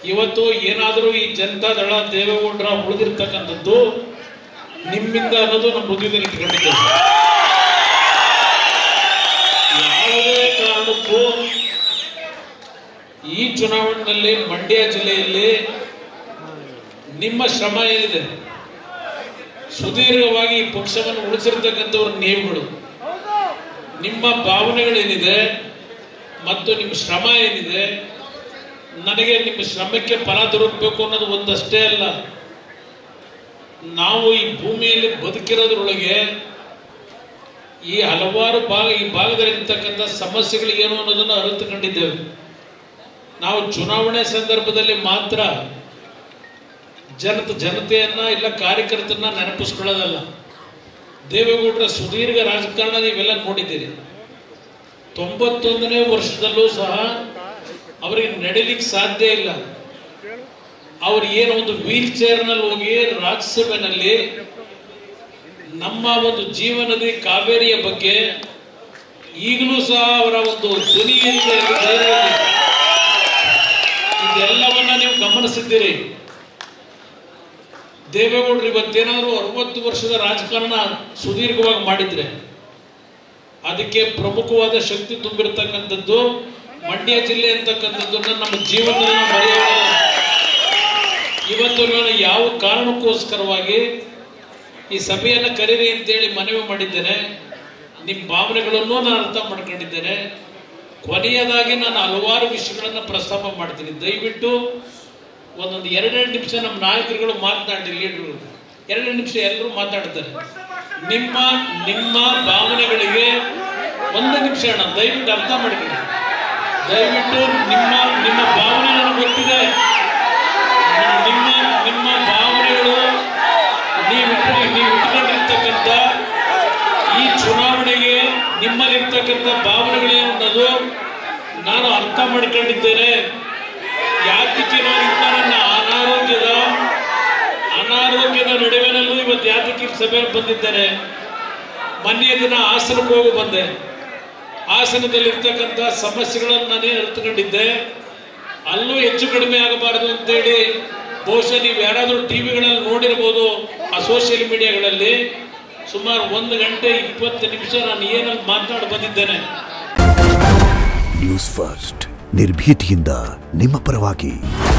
ಇವತ್ತು ಏನಾದರೂ ಈ ಜನತಾದಳ ದೇವೇಗೌಡರ ಉಳಿದಿರ್ತಕ್ಕಂಥದ್ದು ನಿಮ್ಮಿಂದ ಅನ್ನೋದು ನಮ್ಮ ಹೃದಯದಲ್ಲಿ ಇಟ್ಕೊಂಡಿದ್ದೇವೆ ಯಾವುದೇ ಕಾರಣಕ್ಕೂ ಈ ಚುನಾವಣೆಯಲ್ಲಿ ಮಂಡ್ಯ ಜಿಲ್ಲೆಯಲ್ಲಿ ನಿಮ್ಮ ಶ್ರಮ ಏನಿದೆ ಸುದೀರ್ಘವಾಗಿ ಈ ಪಕ್ಷವನ್ನು ಉಳಿಸಿರ್ತಕ್ಕಂಥವ್ರ ನೀವುಗಳು ನಿಮ್ಮ ಭಾವನೆಗಳೇನಿದೆ ಮತ್ತು ನಿಮ್ಮ ಶ್ರಮ ಏನಿದೆ ನನಗೆ ನಿಮ್ಮ ಶ್ರಮಕ್ಕೆ ಫಲ ದೊರಕಬೇಕು ಅನ್ನೋದು ಒಂದಷ್ಟೇ ಅಲ್ಲ ನಾವು ಈ ಭೂಮಿಯಲ್ಲಿ ಬದುಕಿರೋದ್ರೊಳಗೆ ಈ ಹಲವಾರು ಭಾಗ ಈ ಭಾಗದಲ್ಲಿರ್ತಕ್ಕಂಥ ಸಮಸ್ಯೆಗಳು ಏನು ಅನ್ನೋದನ್ನು ಅರಿತುಕೊಂಡಿದ್ದೇವೆ ನಾವು ಚುನಾವಣೆ ಸಂದರ್ಭದಲ್ಲಿ ಮಾತ್ರ ಜನತ ಜನತೆಯನ್ನ ಇಲ್ಲ ಕಾರ್ಯಕರ್ತರನ್ನ ನೆನಪಿಸ್ಕೊಳ್ಳೋದಲ್ಲ ದೇವೇಗೌಡರ ಸುದೀರ್ಘ ರಾಜಕಾರಣ ನೀವೆಲ್ಲ ನೋಡಿದ್ದೀರಿ ತೊಂಬತ್ತೊಂದನೇ ವರ್ಷದಲ್ಲೂ ಸಹ ಅವರಿಗೆ ನಡಿಲಿಕ್ಕೆ ಸಾಧ್ಯ ಇಲ್ಲ ಅವ್ರು ಏನು ಒಂದು ವೀಲ್ ಚೇರ್ನಲ್ಲಿ ಹೋಗಿ ರಾಜ್ಯಸಭೆಯಲ್ಲಿ ನಮ್ಮ ಒಂದು ಜೀವನದ ಕಾವೇರಿಯ ಬಗ್ಗೆ ಈಗಲೂ ಸಹ ಅವರ ಒಂದು ಧ್ವನಿಯಿಂದ ಧೈರ್ಯ ಇದೆ. ಇದೆಲ್ಲವನ್ನ ನೀವು ಗಮನಿಸಿದ್ದೀರಿ ದೇವೇಗೌಡರು ಇವತ್ತೇನಾದ್ರು ಅರವತ್ತು ವರ್ಷದ ರಾಜಕಾರಣ ಸುದೀರ್ಘವಾಗಿ ಮಾಡಿದ್ರೆ ಅದಕ್ಕೆ ಪ್ರಮುಖವಾದ ಶಕ್ತಿ ತುಂಬಿರ್ತಕ್ಕಂಥದ್ದು ಮಂಡ್ಯ ಜಿಲ್ಲೆ ಅಂತಕ್ಕಂಥದ್ದನ್ನ ನಮ್ಮ ಜೀವನದಲ್ಲಿ ನಾವು ಮರೆಯೋಣ ಇವತ್ತು ನಾನು ಯಾವ ಕಾರಣಕ್ಕೋಸ್ಕರವಾಗಿ ಈ ಸಭೆಯನ್ನು ಕರೀರಿ ಅಂತೇಳಿ ಮನವಿ ಮಾಡಿದ್ದೇನೆ ನಿಮ್ಮ ಭಾವನೆಗಳನ್ನು ನಾನು ಅರ್ಥ ಮಾಡ್ಕೊಂಡಿದ್ದೇನೆ ಕೊನೆಯದಾಗಿ ನಾನು ಹಲವಾರು ವಿಷಯಗಳನ್ನು ಪ್ರಸ್ತಾಪ ಮಾಡ್ತೀನಿ ದಯವಿಟ್ಟು ಒಂದೊಂದು ಎರಡೆರಡು ನಿಮಿಷ ನಮ್ಮ ನಾಯಕರುಗಳು ಮಾತನಾಡಿ ಲೀಡರ್ಗಳು ಎರಡೆರಡು ನಿಮಿಷ ಎಲ್ಲರೂ ಮಾತಾಡ್ತಾರೆ ನಿಮ್ಮ ನಿಮ್ಮ ಭಾವನೆಗಳಿಗೆ ಒಂದು ನಿಮಿಷ ಅಣ್ಣ ದಯವಿಟ್ಟು ಅರ್ಥ ಮಾಡ್ಕೊಳ್ಳಿ ದಯವಿಟ್ಟು ನಿಮ್ಮ ನಿಮ್ಮ ಭಾವನೆ ನನಗೆ ಗೊತ್ತಿದೆ ನಿಮ್ಮ ನಿಮ್ಮ ಭಾವನೆಗಳು ನೀವು ಇಟ್ಕೊಂಡು ನೀವು ಇಟ್ಕೊಂಡಿರ್ತಕ್ಕಂಥ ಈ ಚುನಾವಣೆಗೆ ನಿಮ್ಮಲ್ಲಿರ್ತಕ್ಕಂಥ ಭಾವನೆಗಳೇನು ಅನ್ನೋದು ನಾನು ಅರ್ಥ ಮಾಡ್ಕೊಂಡಿದ್ದೇನೆ ಯಾತಕ್ಕೆ ನಾನು ಇಂಥ ನನ್ನ ಅನಾರೋಗ್ಯದ ಅನಾರೋಗ್ಯದ ನಡುವಿನಲ್ಲೂ ಇವತ್ತು ಯಾತಕ್ಕೆ ಈ ಸಭೆಯಲ್ಲಿ ಬಂದಿದ್ದೇನೆ ಮೊನ್ನೆಯ ದಿನ ಹಾಸನಕ್ಕೆ ಹೋಗಿ ಬಂದೆ ಹಾಸನದಲ್ಲಿರ್ತಕ್ಕಂಥ ಸಮಸ್ಯೆಗಳನ್ನು ನಾನೇ ಅರ್ಥಕೊಂಡಿದ್ದೆ ಅಲ್ಲೂ ಹೆಚ್ಚು ಕಡಿಮೆ ಆಗಬಾರದು ಅಂತೇಳಿ ಬಹುಶಃ ನೀವು ಯಾರಾದರೂ ಟಿವಿಗಳಲ್ಲಿ ನೋಡಿರ್ಬೋದು ಆ ಸೋಷಿಯಲ್ ಮೀಡಿಯಾಗಳಲ್ಲಿ ಸುಮಾರು ಒಂದು ಗಂಟೆ ಇಪ್ಪತ್ತು ನಿಮಿಷ ನಾನು ಏನಲ್ಲಿ ಮಾತನಾಡಿ ಬಂದಿದ್ದೇನೆ ನ್ಯೂಸ್ ಫಸ್ಟ್ ನಿರ್ಭೀತಿಯಿಂದ ನಿಮ್ಮ ಪರವಾಗಿ